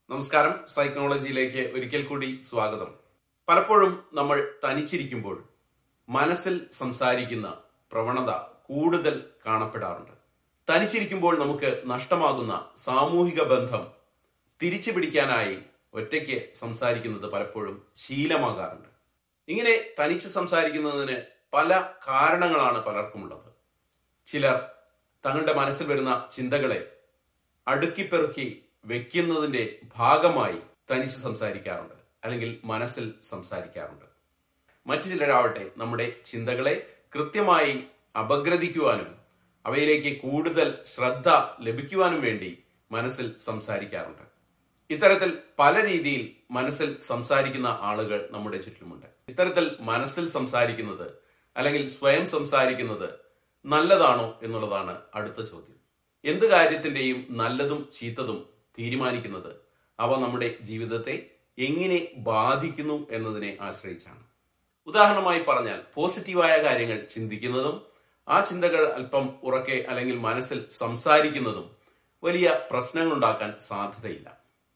നമസ്കാരം സൈക്കോളജിയിലേക്ക് ഒരിക്കൽ കൂടി സ്വാഗതം പലപ്പോഴും നമ്മൾ തനിച്ചിരിക്കുമ്പോൾ മനസ്സിൽ സംസാരിക്കുന്ന പ്രവണത കൂടുതൽ കാണപ്പെടാറുണ്ട് തനിച്ചിരിക്കുമ്പോൾ നമുക്ക് നഷ്ടമാകുന്ന സാമൂഹിക ബന്ധം തിരിച്ചു പിടിക്കാനായി ഒറ്റയ്ക്ക് സംസാരിക്കുന്നത് പലപ്പോഴും ശീലമാകാറുണ്ട് ഇങ്ങനെ തനിച്ച് സംസാരിക്കുന്നതിന് പല കാരണങ്ങളാണ് പലർക്കുമുള്ളത് ചിലർ തങ്ങളുടെ മനസ്സിൽ വരുന്ന ചിന്തകളെ അടുക്കിപ്പെറുക്കി വെക്കുന്നതിന്റെ ഭാഗമായി തനിച്ച് സംസാരിക്കാറുണ്ട് അല്ലെങ്കിൽ മനസ്സിൽ സംസാരിക്കാറുണ്ട് മറ്റു ചിലരാവട്ടെ നമ്മുടെ ചിന്തകളെ കൃത്യമായി അപഗ്രഥിക്കുവാനും അവയിലേക്ക് കൂടുതൽ ശ്രദ്ധ ലഭിക്കുവാനും വേണ്ടി മനസ്സിൽ സംസാരിക്കാറുണ്ട് ഇത്തരത്തിൽ പല രീതിയിൽ മനസ്സിൽ സംസാരിക്കുന്ന ആളുകൾ നമ്മുടെ ചുറ്റുമുണ്ട് ഇത്തരത്തിൽ മനസ്സിൽ സംസാരിക്കുന്നത് അല്ലെങ്കിൽ സ്വയം സംസാരിക്കുന്നത് നല്ലതാണോ എന്നുള്ളതാണ് അടുത്ത ചോദ്യം എന്ത് കാര്യത്തിന്റെയും നല്ലതും ചീത്തതും തീരുമാനിക്കുന്നത് അവ നമ്മുടെ ജീവിതത്തെ എങ്ങനെ ബാധിക്കുന്നു എന്നതിനെ ആശ്രയിച്ചാണ് ഉദാഹരണമായി പറഞ്ഞാൽ പോസിറ്റീവായ കാര്യങ്ങൾ ചിന്തിക്കുന്നതും ആ ചിന്തകൾ അല്പം ഉറക്കെ അല്ലെങ്കിൽ മനസ്സിൽ സംസാരിക്കുന്നതും വലിയ പ്രശ്നങ്ങൾ ഉണ്ടാക്കാൻ സാധ്യതയില്ല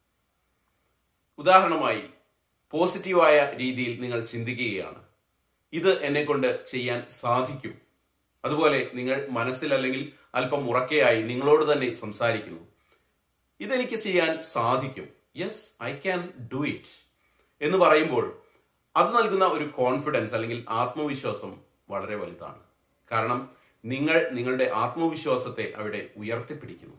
ഉദാഹരണമായി പോസിറ്റീവായ രീതിയിൽ നിങ്ങൾ ചിന്തിക്കുകയാണ് ഇത് എന്നെ കൊണ്ട് ചെയ്യാൻ സാധിക്കും അതുപോലെ നിങ്ങൾ മനസ്സിൽ അല്ലെങ്കിൽ അല്പം ഉറക്കെയായി നിങ്ങളോട് തന്നെ സംസാരിക്കുന്നു ഇതെനിക്ക് ചെയ്യാൻ സാധിക്കും yes I can do it എന്ന് പറയുമ്പോൾ അത് നൽകുന്ന ഒരു കോൺഫിഡൻസ് അല്ലെങ്കിൽ ആത്മവിശ്വാസം വളരെ വലുതാണ് കാരണം നിങ്ങൾ നിങ്ങളുടെ ആത്മവിശ്വാസത്തെ അവിടെ ഉയർത്തിപ്പിടിക്കുന്നു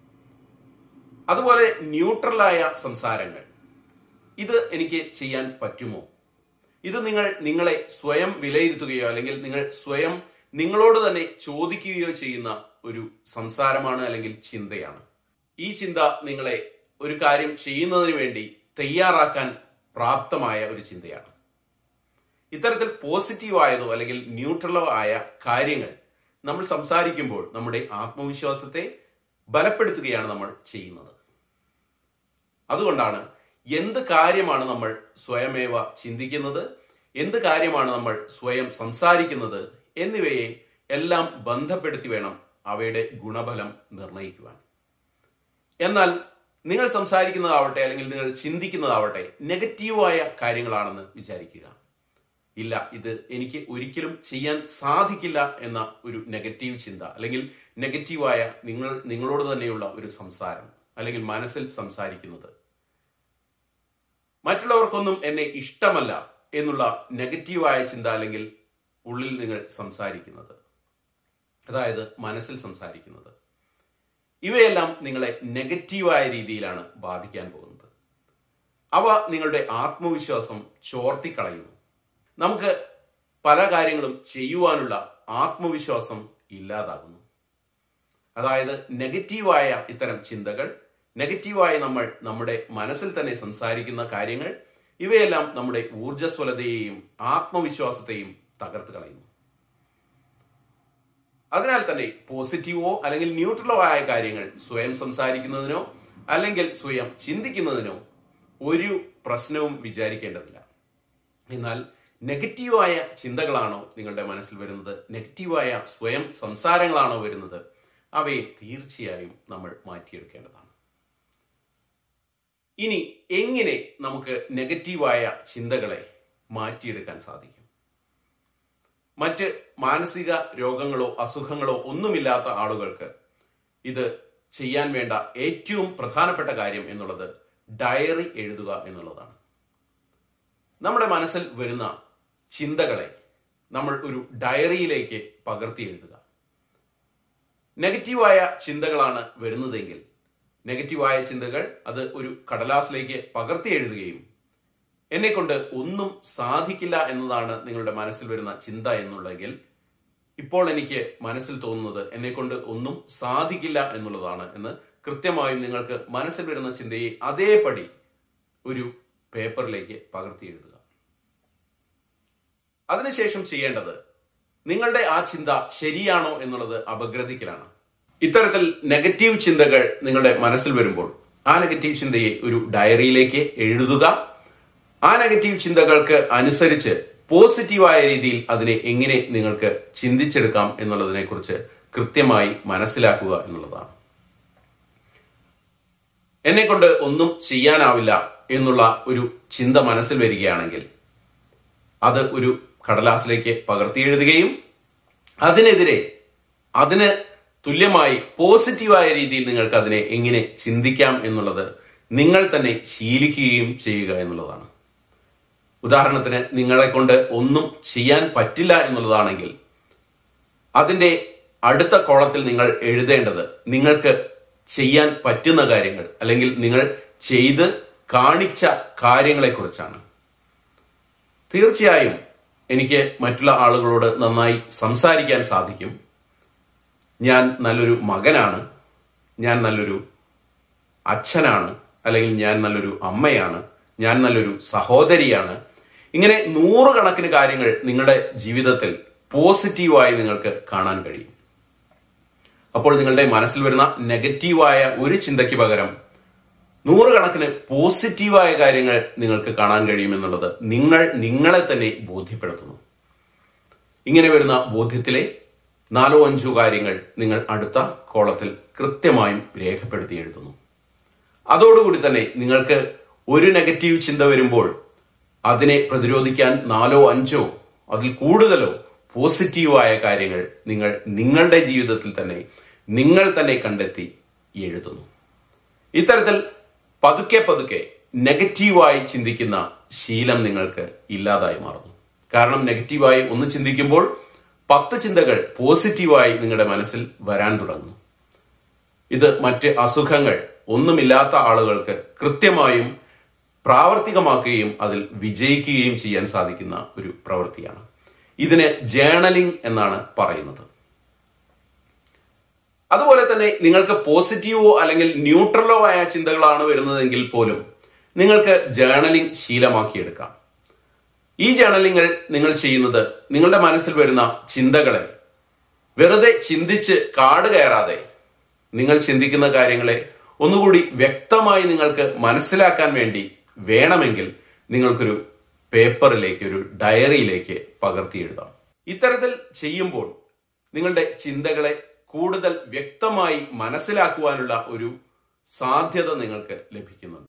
അതുപോലെ ന്യൂട്രലായ സംസാരങ്ങൾ ഇത് എനിക്ക് ചെയ്യാൻ പറ്റുമോ ഇത് നിങ്ങൾ നിങ്ങളെ സ്വയം വിലയിരുത്തുകയോ അല്ലെങ്കിൽ നിങ്ങൾ സ്വയം നിങ്ങളോട് തന്നെ ചോദിക്കുകയോ ചെയ്യുന്ന ഒരു സംസാരമാണ് അല്ലെങ്കിൽ ചിന്തയാണ് ഈ ചിന്ത നിങ്ങളെ ഒരു കാര്യം ചെയ്യുന്നതിന് വേണ്ടി തയ്യാറാക്കാൻ പ്രാപ്തമായ ഒരു ചിന്തയാണ് ഇത്തരത്തിൽ പോസിറ്റീവായതോ അല്ലെങ്കിൽ ന്യൂട്രലോ ആയ കാര്യങ്ങൾ നമ്മൾ സംസാരിക്കുമ്പോൾ നമ്മുടെ ആത്മവിശ്വാസത്തെ ബലപ്പെടുത്തുകയാണ് നമ്മൾ ചെയ്യുന്നത് അതുകൊണ്ടാണ് എന്ത് കാര്യമാണ് നമ്മൾ സ്വയമേവ ചിന്തിക്കുന്നത് എന്ത് കാര്യമാണ് നമ്മൾ സ്വയം സംസാരിക്കുന്നത് എന്നിവയെ എല്ലാം ബന്ധപ്പെടുത്തി വേണം അവയുടെ ഗുണഫലം നിർണ്ണയിക്കുവാൻ എന്നാൽ നിങ്ങൾ സംസാരിക്കുന്നതാവട്ടെ അല്ലെങ്കിൽ നിങ്ങൾ ചിന്തിക്കുന്നതാവട്ടെ നെഗറ്റീവായ കാര്യങ്ങളാണെന്ന് വിചാരിക്കുക ഇല്ല ഇത് എനിക്ക് ഒരിക്കലും ചെയ്യാൻ സാധിക്കില്ല എന്ന ഒരു നെഗറ്റീവ് ചിന്ത അല്ലെങ്കിൽ നെഗറ്റീവായ നിങ്ങൾ നിങ്ങളോട് തന്നെയുള്ള ഒരു സംസാരം അല്ലെങ്കിൽ മനസ്സിൽ സംസാരിക്കുന്നത് മറ്റുള്ളവർക്കൊന്നും എന്നെ ഇഷ്ടമല്ല എന്നുള്ള നെഗറ്റീവായ ചിന്ത അല്ലെങ്കിൽ ഉള്ളിൽ നിങ്ങൾ സംസാരിക്കുന്നത് അതായത് മനസ്സിൽ സംസാരിക്കുന്നത് ഇവയെല്ലാം നിങ്ങളെ നെഗറ്റീവായ രീതിയിലാണ് ബാധിക്കാൻ പോകുന്നത് അവ നിങ്ങളുടെ ആത്മവിശ്വാസം ചോർത്തിക്കളയുന്നു നമുക്ക് പല കാര്യങ്ങളും ചെയ്യുവാനുള്ള ആത്മവിശ്വാസം ഇല്ലാതാകുന്നു അതായത് നെഗറ്റീവായ ഇത്തരം ചിന്തകൾ നെഗറ്റീവായി നമ്മൾ നമ്മുടെ മനസ്സിൽ തന്നെ സംസാരിക്കുന്ന കാര്യങ്ങൾ ഇവയെല്ലാം നമ്മുടെ ഊർജ്ജസ്വലതയെയും ആത്മവിശ്വാസത്തെയും തകർത്ത് കളയുന്നു അതിനാൽ തന്നെ പോസിറ്റീവോ അല്ലെങ്കിൽ ന്യൂട്രലോ ആയ കാര്യങ്ങൾ സ്വയം സംസാരിക്കുന്നതിനോ അല്ലെങ്കിൽ സ്വയം ചിന്തിക്കുന്നതിനോ ഒരു പ്രശ്നവും വിചാരിക്കേണ്ടതില്ല എന്നാൽ നെഗറ്റീവായ ചിന്തകളാണോ നിങ്ങളുടെ മനസ്സിൽ വരുന്നത് നെഗറ്റീവായ സ്വയം സംസാരങ്ങളാണോ വരുന്നത് അവയെ തീർച്ചയായും നമ്മൾ മാറ്റിയെടുക്കേണ്ടതാണ് ഇനി എങ്ങനെ നമുക്ക് നെഗറ്റീവായ ചിന്തകളെ മാറ്റിയെടുക്കാൻ സാധിക്കും മറ്റ് മാനസിക രോഗങ്ങളോ അസുഖങ്ങളോ ഒന്നുമില്ലാത്ത ആളുകൾക്ക് ഇത് ചെയ്യാൻ വേണ്ട ഏറ്റവും പ്രധാനപ്പെട്ട കാര്യം എന്നുള്ളത് ഡയറി എഴുതുക എന്നുള്ളതാണ് നമ്മുടെ മനസ്സിൽ വരുന്ന ചിന്തകളെ നമ്മൾ ഒരു ഡയറിയിലേക്ക് പകർത്തി എഴുതുക നെഗറ്റീവായ ചിന്തകളാണ് വരുന്നതെങ്കിൽ നെഗറ്റീവായ ചിന്തകൾ അത് ഒരു കടലാസിലേക്ക് പകർത്തി എഴുതുകയും എന്നെ കൊണ്ട് ഒന്നും സാധിക്കില്ല എന്നതാണ് നിങ്ങളുടെ മനസ്സിൽ വരുന്ന ചിന്ത എന്നുള്ളെങ്കിൽ ഇപ്പോൾ എനിക്ക് മനസ്സിൽ തോന്നുന്നത് എന്നെ കൊണ്ട് ഒന്നും സാധിക്കില്ല എന്നുള്ളതാണ് എന്ന് കൃത്യമായും നിങ്ങൾക്ക് മനസ്സിൽ വരുന്ന ചിന്തയെ അതേപടി ഒരു പേപ്പറിലേക്ക് പകർത്തി എഴുതുക അതിനുശേഷം ചെയ്യേണ്ടത് നിങ്ങളുടെ ആ ചിന്ത ശരിയാണോ എന്നുള്ളത് അപഗ്രഥിക്കലാണ് ഇത്തരത്തിൽ നെഗറ്റീവ് ചിന്തകൾ നിങ്ങളുടെ മനസ്സിൽ വരുമ്പോൾ ആ നെഗറ്റീവ് ചിന്തയെ ഒരു ഡയറിയിലേക്ക് എഴുതുക ആ നെഗറ്റീവ് ചിന്തകൾക്ക് അനുസരിച്ച് പോസിറ്റീവായ രീതിയിൽ അതിനെ എങ്ങനെ നിങ്ങൾക്ക് ചിന്തിച്ചെടുക്കാം എന്നുള്ളതിനെ കുറിച്ച് കൃത്യമായി മനസ്സിലാക്കുക എന്നുള്ളതാണ് എന്നെ കൊണ്ട് ഒന്നും ചെയ്യാനാവില്ല എന്നുള്ള ഒരു ചിന്ത മനസ്സിൽ വരികയാണെങ്കിൽ അത് ഒരു കടലാസിലേക്ക് പകർത്തി എഴുതുകയും അതിനെതിരെ അതിന് തുല്യമായി പോസിറ്റീവായ രീതിയിൽ നിങ്ങൾക്ക് അതിനെ എങ്ങനെ ചിന്തിക്കാം എന്നുള്ളത് നിങ്ങൾ തന്നെ ശീലിക്കുകയും ചെയ്യുക എന്നുള്ളതാണ് ഉദാഹരണത്തിന് നിങ്ങളെ കൊണ്ട് ഒന്നും ചെയ്യാൻ പറ്റില്ല എന്നുള്ളതാണെങ്കിൽ അതിന്റെ അടുത്ത കോളത്തിൽ നിങ്ങൾ എഴുതേണ്ടത് നിങ്ങൾക്ക് ചെയ്യാൻ പറ്റുന്ന കാര്യങ്ങൾ അല്ലെങ്കിൽ നിങ്ങൾ ചെയ്ത് കാണിച്ച കാര്യങ്ങളെക്കുറിച്ചാണ് തീർച്ചയായും എനിക്ക് മറ്റുള്ള ആളുകളോട് നന്നായി സംസാരിക്കാൻ സാധിക്കും ഞാൻ നല്ലൊരു മകനാണ് ഞാൻ നല്ലൊരു അച്ഛനാണ് അല്ലെങ്കിൽ ഞാൻ നല്ലൊരു അമ്മയാണ് ഞാൻ നല്ലൊരു സഹോദരിയാണ് ഇങ്ങനെ നൂറുകണക്കിന് കാര്യങ്ങൾ നിങ്ങളുടെ ജീവിതത്തിൽ പോസിറ്റീവായി നിങ്ങൾക്ക് കാണാൻ കഴിയും അപ്പോൾ നിങ്ങളുടെ മനസ്സിൽ വരുന്ന നെഗറ്റീവായ ഒരു ചിന്തയ്ക്ക് പകരം നൂറുകണക്കിന് പോസിറ്റീവായ കാര്യങ്ങൾ നിങ്ങൾക്ക് കാണാൻ കഴിയുമെന്നുള്ളത് നിങ്ങൾ നിങ്ങളെ തന്നെ ബോധ്യപ്പെടുത്തുന്നു ഇങ്ങനെ വരുന്ന ബോധ്യത്തിലെ നാലോ അഞ്ചോ കാര്യങ്ങൾ നിങ്ങൾ അടുത്ത കോളത്തിൽ കൃത്യമായും രേഖപ്പെടുത്തി എഴുതുന്നു അതോടുകൂടി തന്നെ നിങ്ങൾക്ക് ഒരു നെഗറ്റീവ് ചിന്ത വരുമ്പോൾ അതിനെ പ്രതിരോധിക്കാൻ നാലോ അഞ്ചോ അതിൽ കൂടുതലോ പോസിറ്റീവായ കാര്യങ്ങൾ നിങ്ങൾ നിങ്ങളുടെ ജീവിതത്തിൽ തന്നെ നിങ്ങൾ തന്നെ കണ്ടെത്തി എഴുതുന്നു ഇത്തരത്തിൽ പതുക്കെ പതുക്കെ നെഗറ്റീവായി ചിന്തിക്കുന്ന ശീലം നിങ്ങൾക്ക് ഇല്ലാതായി മാറുന്നു കാരണം നെഗറ്റീവായി ഒന്ന് ചിന്തിക്കുമ്പോൾ പത്ത് ചിന്തകൾ പോസിറ്റീവായി നിങ്ങളുടെ മനസ്സിൽ വരാൻ തുടങ്ങുന്നു ഇത് മറ്റ് അസുഖങ്ങൾ ഒന്നുമില്ലാത്ത ആളുകൾക്ക് കൃത്യമായും പ്രാവർത്തികമാക്കുകയും അതിൽ വിജയിക്കുകയും ചെയ്യാൻ സാധിക്കുന്ന ഒരു പ്രവൃത്തിയാണ് ഇതിന് ജേണലിംഗ് എന്നാണ് പറയുന്നത് അതുപോലെ തന്നെ നിങ്ങൾക്ക് പോസിറ്റീവോ അല്ലെങ്കിൽ ന്യൂട്രലോ ആയ ചിന്തകളാണ് വരുന്നതെങ്കിൽ പോലും നിങ്ങൾക്ക് ജേണലിംഗ് ശീലമാക്കിയെടുക്കാം ഈ ജേണലിങ്ങൾ നിങ്ങൾ ചെയ്യുന്നത് നിങ്ങളുടെ മനസ്സിൽ വരുന്ന ചിന്തകളെ വെറുതെ ചിന്തിച്ച് കാട് കയറാതെ നിങ്ങൾ ചിന്തിക്കുന്ന കാര്യങ്ങളെ ഒന്നുകൂടി വ്യക്തമായി നിങ്ങൾക്ക് മനസ്സിലാക്കാൻ വേണ്ടി വേണമെങ്കിൽ നിങ്ങൾക്കൊരു പേപ്പറിലേക്ക് ഒരു ഡയറിയിലേക്ക് പകർത്തി എഴുതാം ഇത്തരത്തിൽ ചെയ്യുമ്പോൾ നിങ്ങളുടെ ചിന്തകളെ കൂടുതൽ വ്യക്തമായി മനസ്സിലാക്കുവാനുള്ള ഒരു സാധ്യത നിങ്ങൾക്ക് ലഭിക്കുന്നുണ്ട്